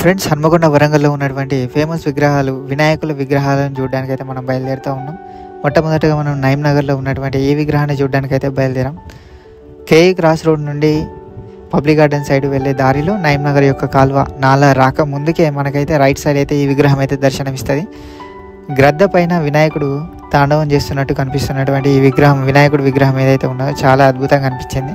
friends Hanamkonda వరంగల్లో ఉన్నటువంటి famous విగ్రహాలు వినాయకుల విగ్రహాలను చూడడానికి అయితే మనం బయలుదేరుతూ ఉన్నాం మొట్టమొదటిగా మనం నైమ్ నగర్లో ఉన్నటువంటి ఈ విగ్రహాన్ని చూడడానికి అయితే బయలుదేరాం కేఈ క్రాస్ రోడ్ నుండి పబ్లిక్ గార్డెన్ సైడ్ వెళ్ళే దారిలో నైమ్ నగర్ యొక్క కాల్వ నాలా రాక ముందుకే మనకైతే రైట్ సైడ్ అయితే ఈ విగ్రహం అయితే దర్శనమిస్తుంది గ్రద్ద పైన వినాయకుడు తాండవం చేస్తున్నట్టు కనిపిస్తున్నటువంటి ఈ విగ్రహం వినాయకుడు విగ్రహం ఏదైతే ఉన్నదో చాలా అద్భుతంగా అనిపించింది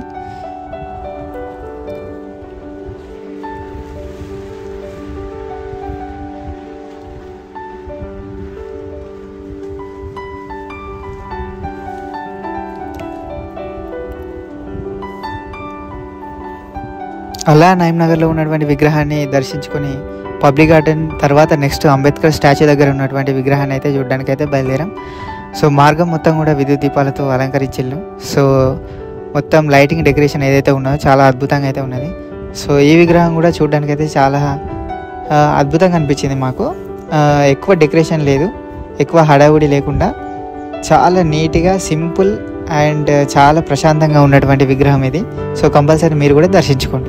అలా నైమ్ నగర్లో ఉన్నటువంటి విగ్రహాన్ని దర్శించుకొని పబ్లిక్ గార్డెన్ తర్వాత నెక్స్ట్ అంబేద్కర్ స్టాచ్యూ దగ్గర ఉన్నటువంటి విగ్రహాన్ని అయితే చూడడానికి అయితే బయలుదేరాం సో మార్గం మొత్తం కూడా విద్యుత్ దీపాలతో అలంకరించిల్లు సో మొత్తం లైటింగ్ డెకరేషన్ ఏదైతే ఉన్నదో చాలా అద్భుతంగా అయితే ఉన్నది సో ఈ విగ్రహం కూడా చూడడానికి అయితే చాలా ఆ, అద్భుతంగా అనిపించింది మాకు ఆ, ఎక్కువ డెకరేషన్ లేదు ఎక్కువ హడావుడి లేకుండా చాలా నీట్గా సింపుల్ అండ్ చాలా ప్రశాంతంగా ఉన్నటువంటి విగ్రహం ఇది సో కంపల్సరీ మీరు కూడా దర్శించుకోండి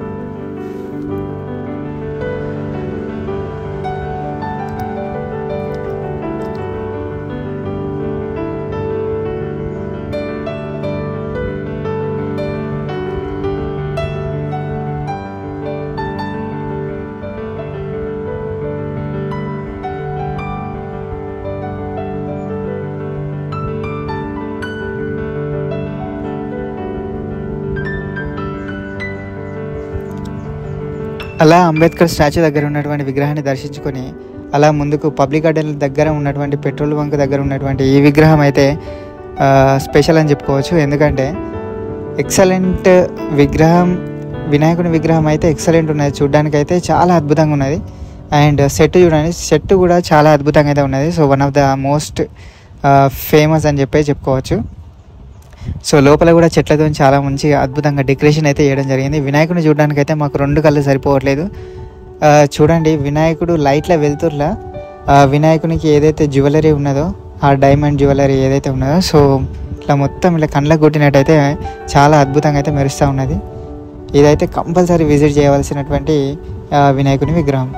అలా అంబేద్కర్ స్టాచ్యూ దగ్గర ఉన్నటువంటి విగ్రహాన్ని దర్శించుకొని అలా ముందుకు పబ్లిక్ గార్డెన్ దగ్గర ఉన్నటువంటి పెట్రోల్ బంక్ దగ్గర ఉన్నటువంటి ఈ విగ్రహం అయితే ఆ, స్పెషల్ అని చెప్పుకోవచ్చు ఎందుకంటే ఎక్సలెంట్ విగ్రహం వినాయకుని విగ్రహం అయితే ఎక్సలెంట్ ఉన్నది చూడడానికి అయితే చాలా అద్భుతంగా ఉన్నది అండ్ సెట్ చూడండి సెట్ కూడా చాలా అద్భుతంగా అయితే ఉన్నది so one of the most famous అని చెప్పి చెప్పుకోవచ్చు సో లోపల కూడా చెట్లతో చాలా మంచిగా అద్భుతంగా డెకరేషన్ అయితే చేయడం జరిగింది వినాయకుడిని చూడడానికి అయితే మాకు రెండు కళ్ళు సరిపోవట్లేదు ఆ, చూడండి వినాయకుడు లైట్ల వెలుతుర్లా ఆ, వినాయకునికి ఏదైతే జ్యువెలరీ ఉన్నదో ఆ డైమండ్ జ్యువెలరీ ఏదైతే ఉన్నదో సో ఇట్లా మొత్తం ఇలా కళ్ళకు కొట్టినట్టయితే చాలా అద్భుతంగా అయితే మెరుస్తూ ఉన్నది ఇదైతే కంపల్సరీ విజిట్ చేయవలసినటువంటి ఆ, వినాయకుని విగ్రహం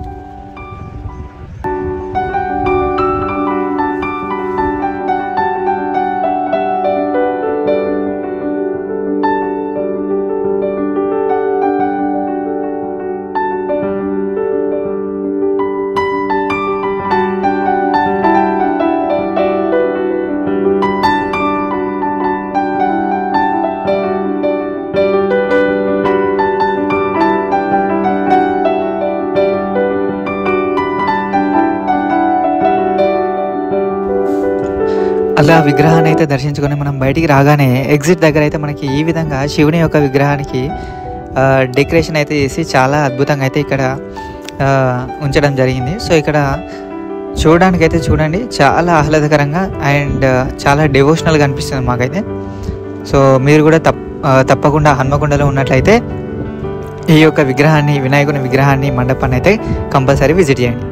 అలా విగ్రహాన్ని అయితే దర్శించుకొని మనం బయటికి రాగానే ఎగ్జిట్ దగ్గర అయితే మనకి ఈ విధంగా శివుని యొక్క విగ్రహానికి ఆ, డెకరేషన్ అయితే చేసి చాలా అద్భుతంగా అయితే ఇక్కడ ఆ, ఉంచడం జరిగింది సో ఇక్కడ చూడడానికి అయితే చూడండి చాలా ఆహ్లాదకరంగా అండ్ చాలా డివోషనల్గా అనిపిస్తుంది మాకైతే సో మీరు కూడా తప్ ఆ, తప్పకుండా హన్మకొండలో ఉన్నట్లయితే ఈ యొక్క విగ్రహాన్ని వినాయకుని విగ్రహాన్ని మండపాన్ని అయితే కంపల్సరీ విజిట్ చేయండి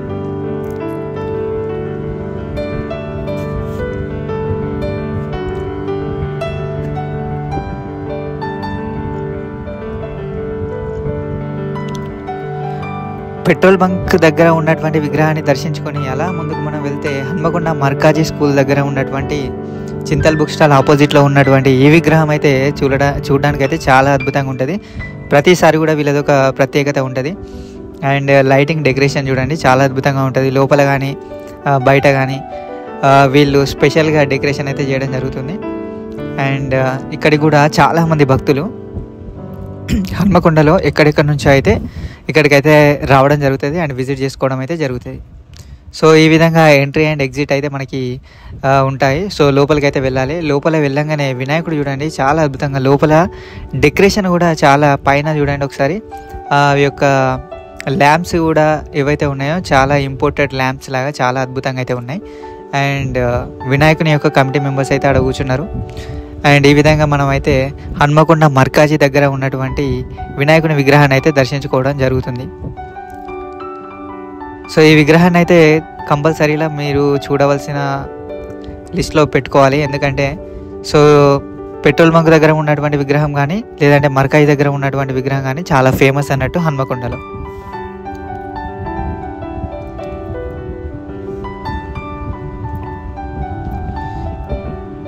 పెట్రోల్ బంక్ దగ్గర ఉన్నటువంటి విగ్రహాన్ని దర్శించుకొని అలా ముందుకు మనం వెళ్తే హన్మకొండ మర్కాజీ స్కూల్ దగ్గర ఉన్నటువంటి చింతల్ బుక్ స్టాల్ ఆపోజిట్లో ఉన్నటువంటి ఈ విగ్రహం అయితే చూడ చూడడానికి అయితే చాలా అద్భుతంగా ఉంటుంది ప్రతిసారి కూడా వీళ్ళదొక ప్రత్యేకత ఉంటుంది అండ్ లైటింగ్ డెకరేషన్ చూడండి చాలా అద్భుతంగా ఉంటుంది లోపల కానీ బయట కానీ వీళ్ళు స్పెషల్గా డెకరేషన్ అయితే చేయడం జరుగుతుంది అండ్ ఇక్కడికి కూడా చాలామంది భక్తులు హన్మకొండలో ఎక్కడెక్కడి నుంచో అయితే ఇక్కడికైతే రావడం జరుగుతుంది అండ్ విజిట్ చేసుకోవడం అయితే జరుగుతుంది సో ఈ విధంగా ఎంట్రీ అండ్ ఎగ్జిట్ అయితే మనకి ఆ, ఉంటాయి సో లోపలికి అయితే వెళ్ళాలి లోపల వెళ్ళంగానే వినాయకుడు చూడండి చాలా అద్భుతంగా లోపల డెకరేషన్ కూడా చాలా పైన చూడండి ఒకసారి ఆ యొక్క ల్యాంప్స్ కూడా ఏవైతే ఉన్నాయో చాలా ఇంపోర్టెడ్ ల్యాంప్స్ లాగా చాలా అద్భుతంగా అయితే ఉన్నాయి అండ్ వినాయకుని యొక్క కమిటీ మెంబర్స్ అయితే అక్కడ కూర్చున్నారు అండ్ ఈ విధంగా మనం అయితే హన్మకొండ మర్కాజీ దగ్గర ఉన్నటువంటి వినాయకుని విగ్రహాన్ని అయితే దర్శించుకోవడం జరుగుతుంది సో ఈ విగ్రహాన్ని అయితే కంపల్సరీగా మీరు చూడవలసిన లిస్ట్లో పెట్టుకోవాలి ఎందుకంటే సో పెట్రోల్ బంక్ దగ్గర ఉన్నటువంటి విగ్రహం కానీ లేదంటే మర్కాయి దగ్గర ఉన్నటువంటి విగ్రహం కానీ చాలా ఫేమస్ అన్నట్టు హన్మకొండలో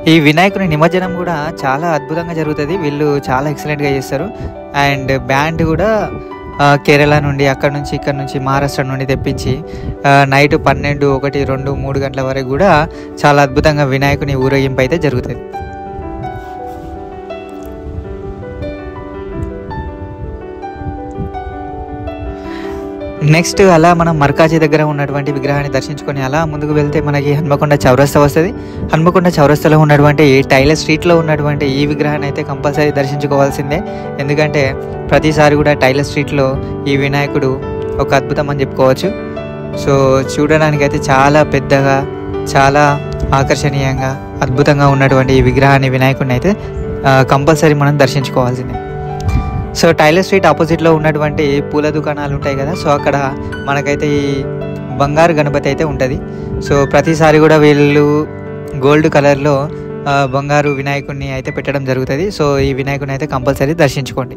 ఈ వినాయకుని నిమజ్జనం కూడా చాలా అద్భుతంగా జరుగుతుంది వీళ్ళు చాలా ఎక్సలెంట్గా చేస్తారు అండ్ బ్యాండ్ కూడా ఆ, కేరళ నుండి అక్కడ నుంచి ఇక్కడ నుంచి మహారాష్ట్ర నుండి తెప్పించి ఆ, నైట్ పన్నెండు ఒకటి రెండు మూడు గంటల వరకు కూడా చాలా అద్భుతంగా వినాయకుని ఊరేగింపు అయితే జరుగుతుంది నెక్స్ట్ అలా మనం మర్కాజీ దగ్గర ఉన్నటువంటి విగ్రహాన్ని దర్శించుకొని అలా ముందుకు వెళ్తే మనకి హన్మకొండ చౌరస్తా వస్తుంది హన్మకొండ చౌరస్తాలో ఉన్నటువంటి టైలర్ స్ట్రీట్లో ఉన్నటువంటి ఈ విగ్రహాన్ని అయితే కంపల్సరీ దర్శించుకోవాల్సిందే ఎందుకంటే ప్రతిసారి కూడా టైలర్ స్ట్రీట్లో ఈ వినాయకుడు ఒక అద్భుతం అని చెప్పుకోవచ్చు సో చూడడానికి అయితే చాలా పెద్దగా చాలా ఆకర్షణీయంగా అద్భుతంగా ఉన్నటువంటి ఈ విగ్రహాన్ని వినాయకుడిని అయితే కంపల్సరీ మనం దర్శించుకోవాల్సిందే సో టైలర్ స్ట్రీట్ ఆపోజిట్లో ఉన్నటువంటి పూల దుకాణాలు ఉంటాయి కదా సో అక్కడ మనకైతే ఈ బంగారు గణపతి అయితే ఉంటుంది సో ప్రతిసారి కూడా వీళ్ళు గోల్డ్ కలర్లో ఆ, బంగారు వినాయకుడిని అయితే పెట్టడం జరుగుతుంది సో ఈ వినాయకుడిని అయితే కంపల్సరీ దర్శించుకోండి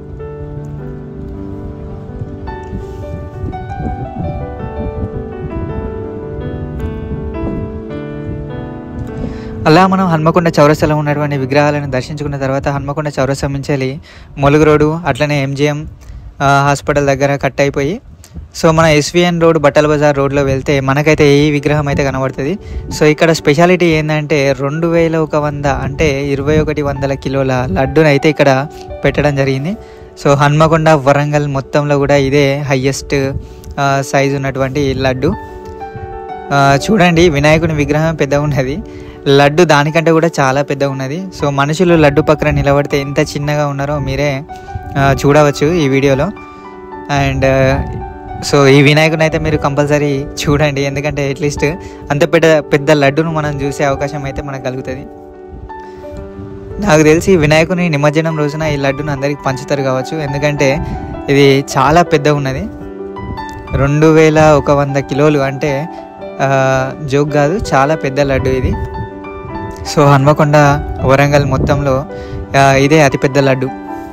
అలా మనం హన్మకొండ చౌరస్తాలో ఉన్నటువంటి విగ్రహాలను దర్శించుకున్న తర్వాత హన్మకొండ చౌరస్తా నుంచి ములుగు రోడ్డు అట్లనే ఎంజిఎం హాస్పిటల్ దగ్గర కట్ అయిపోయి సో మన ఎస్విఎన్ రోడ్ బట్టల బజార్ రోడ్లో వెళ్తే మనకైతే ఈ విగ్రహం అయితే కనబడుతుంది సో ఇక్కడ స్పెషాలిటీ ఏంటంటే రెండు వేల ఒక వంద అంటే ఇరవై ఒకటి వందల కిలోల లడ్డును అయితే ఇక్కడ పెట్టడం జరిగింది సో హన్మకొండ వరంగల్ మొత్తంలో కూడా ఇదే హయ్యెస్ట్ సైజు ఉన్నటువంటి లడ్డు ఆ, చూడండి వినాయకుని విగ్రహం పెద్దగా ఉన్నది లడ్డు దానికంటే కూడా చాలా పెద్దగా ఉన్నది సో మనుషులు లడ్డు పక్కన నిలబడితే ఎంత చిన్నగా ఉన్నారో మీరే ఆ, చూడవచ్చు ఈ వీడియోలో అండ్ సో ఈ వినాయకుని అయితే మీరు కంపల్సరీ చూడండి ఎందుకంటే అట్లీస్ట్ అంత పెద్ద పెద్ద లడ్డును మనం చూసే అవకాశం అయితే మనకు కలుగుతుంది నాకు తెలిసి వినాయకుని నిమజ్జనం రోజున ఈ లడ్డును అందరికి పంచుతారు కావచ్చు ఎందుకంటే ఇది చాలా పెద్ద ఉన్నది రెండు వేల ఒక వంద కిలోలు అంటే ఆ, జోక్ కాదు చాలా పెద్ద లడ్డు ఇది సో హన్మకొండ వరంగల్ మొత్తంలో ఆ, ఇదే అతిపెద్ద లడ్డు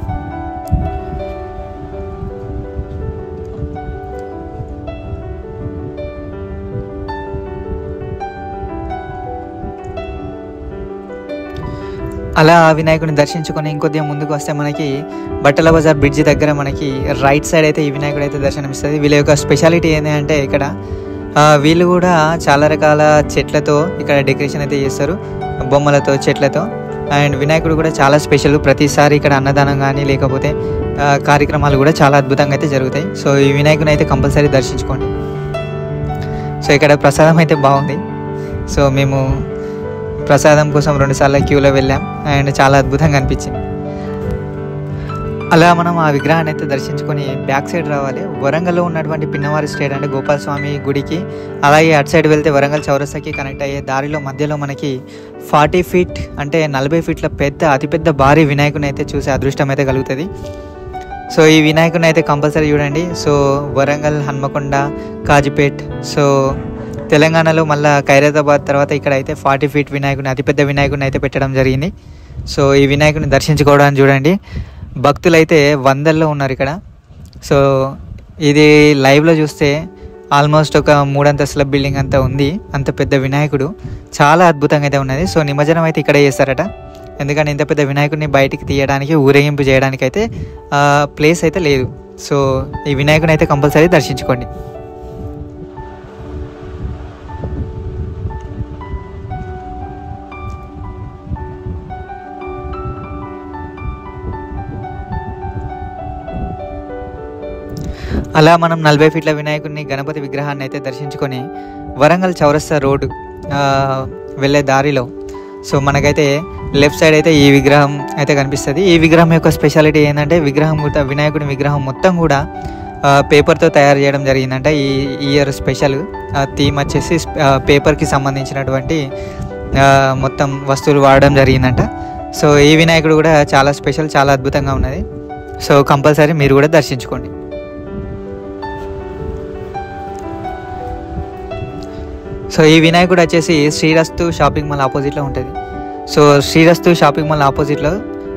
అలా ఆ వినాయకుడిని దర్శించుకొని ఇంకొద్దిగా ముందుకు వస్తే మనకి బట్టల బజార్ బ్రిడ్జ్ దగ్గర మనకి రైట్ సైడ్ అయితే ఈ వినాయకుడు అయితే దర్శనమిస్తుంది వీళ్ళ యొక్క స్పెషాలిటీ ఏంటి అంటే ఇక్కడ ఆ, వీళ్ళు కూడా చాలా రకాల చెట్లతో ఇక్కడ డెకరేషన్ అయితే చేస్తారు బొమ్మలతో చెట్లతో అండ్ వినాయకుడు కూడా చాలా స్పెషల్ ప్రతిసారి ఇక్కడ అన్నదానం కానీ లేకపోతే ఆ, కార్యక్రమాలు కూడా చాలా అద్భుతంగా అయితే జరుగుతాయి సో ఈ వినాయకుని అయితే కంపల్సరీ దర్శించుకోండి సో ఇక్కడ ప్రసాదం అయితే బాగుంది సో మేము ప్రసాదం కోసం రెండుసార్లు క్యూలో వెళ్ళాం అండ్ చాలా అద్భుతంగా అనిపించింది అలా మనం ఆ విగ్రహాన్ని అయితే దర్శించుకొని బ్యాక్ సైడ్ రావాలి వరంగల్లో ఉన్నటువంటి పిన్నవారి స్టేట్ అంటే గోపాల స్వామి గుడికి అలాగే అటు సైడ్ వెళ్తే వరంగల్ చౌరస్తాకి కనెక్ట్ అయ్యే దారిలో మధ్యలో మనకి ఫార్టీ ఫీట్ అంటే నలభై ఫీట్ల పెద్ద అతిపెద్ద భారీ వినాయకుని అయితే చూసే అదృష్టం అయితే కలుగుతుంది సో ఈ వినాయకుని అయితే కంపల్సరీ చూడండి సో వరంగల్ హన్మకొండ కాజిపేట్ సో తెలంగాణలో మళ్ళీ ఖైరతాబాద్ తర్వాత ఇక్కడ అయితే ఫార్టీ ఫీట్ వినాయకుని అతిపెద్ద వినాయకుని అయితే పెట్టడం జరిగింది సో ఈ వినాయకుని దర్శించుకోవడానికి చూడండి భక్తులు అయితే వందల్లో ఉన్నారు ఇక్కడ సో ఇది లైవ్లో చూస్తే ఆల్మోస్ట్ ఒక మూడంతస్తుల బిల్డింగ్ అంతా ఉంది అంత పెద్ద వినాయకుడు చాలా అద్భుతంగా అయితే ఉన్నది సో నిమజ్జనం అయితే ఇక్కడే చేస్తారట ఎందుకంటే ఇంత పెద్ద వినాయకుడిని బయటికి తీయడానికి ఊరేగింపు చేయడానికి అయితే ప్లేస్ అయితే లేదు సో ఈ వినాయకుని అయితే కంపల్సరీ దర్శించుకోండి అలా మనం నలభై ఫీట్ల వినాయకుడిని గణపతి విగ్రహాన్ని అయితే దర్శించుకొని వరంగల్ చౌరస్తా రోడ్ ఆ, వెళ్ళే దారిలో సో మనకైతే లెఫ్ట్ సైడ్ అయితే ఈ విగ్రహం అయితే కనిపిస్తుంది ఈ విగ్రహం యొక్క స్పెషాలిటీ ఏంటంటే విగ్రహం కూడా వినాయకుడి విగ్రహం మొత్తం కూడా ఆ, పేపర్తో తయారు చేయడం జరిగిందంట ఈ ఇయర్ స్పెషల్ థీమ్ వచ్చేసి ఆ, పేపర్కి సంబంధించినటువంటి ఆ, మొత్తం వస్తువులు వాడడం జరిగిందంట సో ఈ వినాయకుడు కూడా చాలా స్పెషల్ చాలా అద్భుతంగా ఉన్నది సో కంపల్సరీ మీరు కూడా దర్శించుకోండి సో ఈ వినాయకుడు వచ్చేసి శ్రీరస్తు షాపింగ్ మాల్ ఆపోజిట్లో ఉంటుంది సో శ్రీరస్తు షాపింగ్ మాల్ ఆపోజిట్లో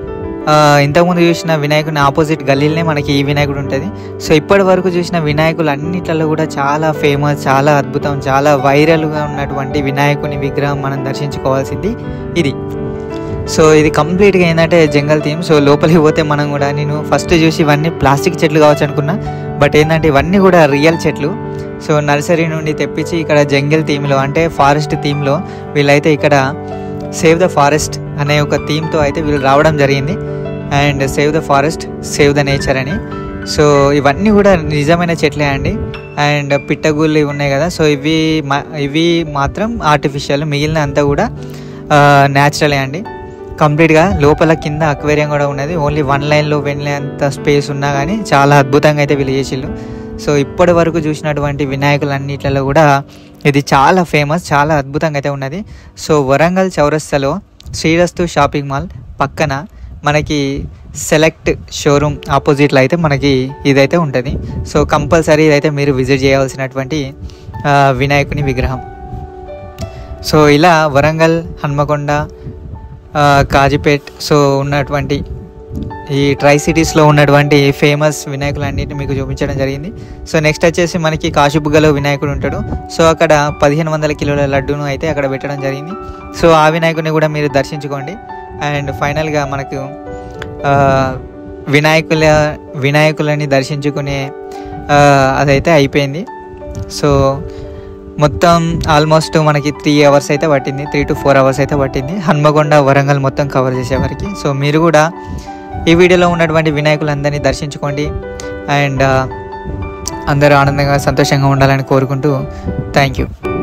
ఆ, ఇంతకుముందు చూసిన వినాయకుని ఆపోజిట్ గల్లీలోనే మనకి ఈ వినాయకుడు ఉంటుంది సో ఇప్పటి వరకు చూసిన వినాయకులు అన్నిట్లలో కూడా చాలా ఫేమస్ చాలా అద్భుతం చాలా వైరల్గా ఉన్నటువంటి వినాయకుని విగ్రహం మనం దర్శించుకోవాల్సింది ఇది సో ఇది కంప్లీట్గా ఏంటంటే జంగల్ థీమ్ సో లోపలికి పోతే మనం కూడా నేను ఫస్ట్ చూసి ఇవన్నీ ప్లాస్టిక్ చెట్లు కావచ్చు అనుకున్నా బట్ ఏంటంటే ఇవన్నీ కూడా రియల్ చెట్లు సో నర్సరీ నుండి తెప్పించి ఇక్కడ జంగిల్ థీమ్లో అంటే ఫారెస్ట్ థీమ్లో వీళ్ళైతే ఇక్కడ సేవ్ ద ఫారెస్ట్ అనే ఒక థీమ్తో అయితే వీళ్ళు రావడం జరిగింది and save the forest save the nature అని సో ఇవన్నీ కూడా నిజమైన చెట్లే అండి అండ్ పిట్టగుళ్ళు ఇవి ఉన్నాయి కదా సో ఇవి మా- ఇవి మాత్రం ఆర్టిఫిషియల్ మిగిలిన అంతా కూడా న్యాచురలే అండి కంప్లీట్గా లోపల కింద అక్వేరియం కూడా ఉన్నది ఓన్లీ వన్ లైన్లో వెళ్ళేంత స్పేస్ ఉన్నా కానీ చాలా అద్భుతంగా అయితే వీళ్ళు చేసిళ్ళు సో ఇప్పటి వరకు చూసినటువంటి వినాయకులన్నిట్లలో కూడా ఇది చాలా ఫేమస్ చాలా అద్భుతంగా అయితే ఉన్నది సో వరంగల్ చౌరస్తాలో శ్రీరస్తు షాపింగ్ మాల్ పక్కన మనకి సెలెక్ట్ షోరూమ్ ఆపోజిట్లో అయితే మనకి ఇదైతే ఉంటుంది సో కంపల్సరీ ఇదైతే మీరు విజిట్ చేయవలసినటువంటి ఆ, వినాయకుని విగ్రహం సో ఇలా వరంగల్ హన్మకొండ ఆ, కాజీపేట్ సో ఉన్నటువంటి ఈ ట్రై సిటీస్లో ఉన్నటువంటి ఫేమస్ వినాయకులన్నిటిని మీకు చూపించడం జరిగింది సో నెక్స్ట్ వచ్చేసి మనకి కాశీబుగ్గలో వినాయకుడు ఉంటాడు సో అక్కడ పదిహేను వందల కిలోల లడ్డూను అయితే అక్కడ పెట్టడం జరిగింది సో ఆ వినాయకుడిని కూడా మీరు దర్శించుకోండి అండ్ ఫైనల్గా మనకు ఆ, వినాయకుల వినాయకులని దర్శించుకునే ఆ, అదైతే అయిపోయింది సో మొత్తం ఆల్మోస్ట్ మనకి త్రీ అవర్స్ అయితే పట్టింది త్రీ టు ఫోర్ అవర్స్ అయితే పట్టింది హన్మకొండ వరంగల్ మొత్తం కవర్ చేసేవారికి సో మీరు కూడా ఈ వీడియోలో ఉన్నటువంటి వినాయకులందరినీ దర్శించుకోండి అండ్ అందరూ ఆనందంగా సంతోషంగా ఉండాలని కోరుకుంటూ థ్యాంక్ యూ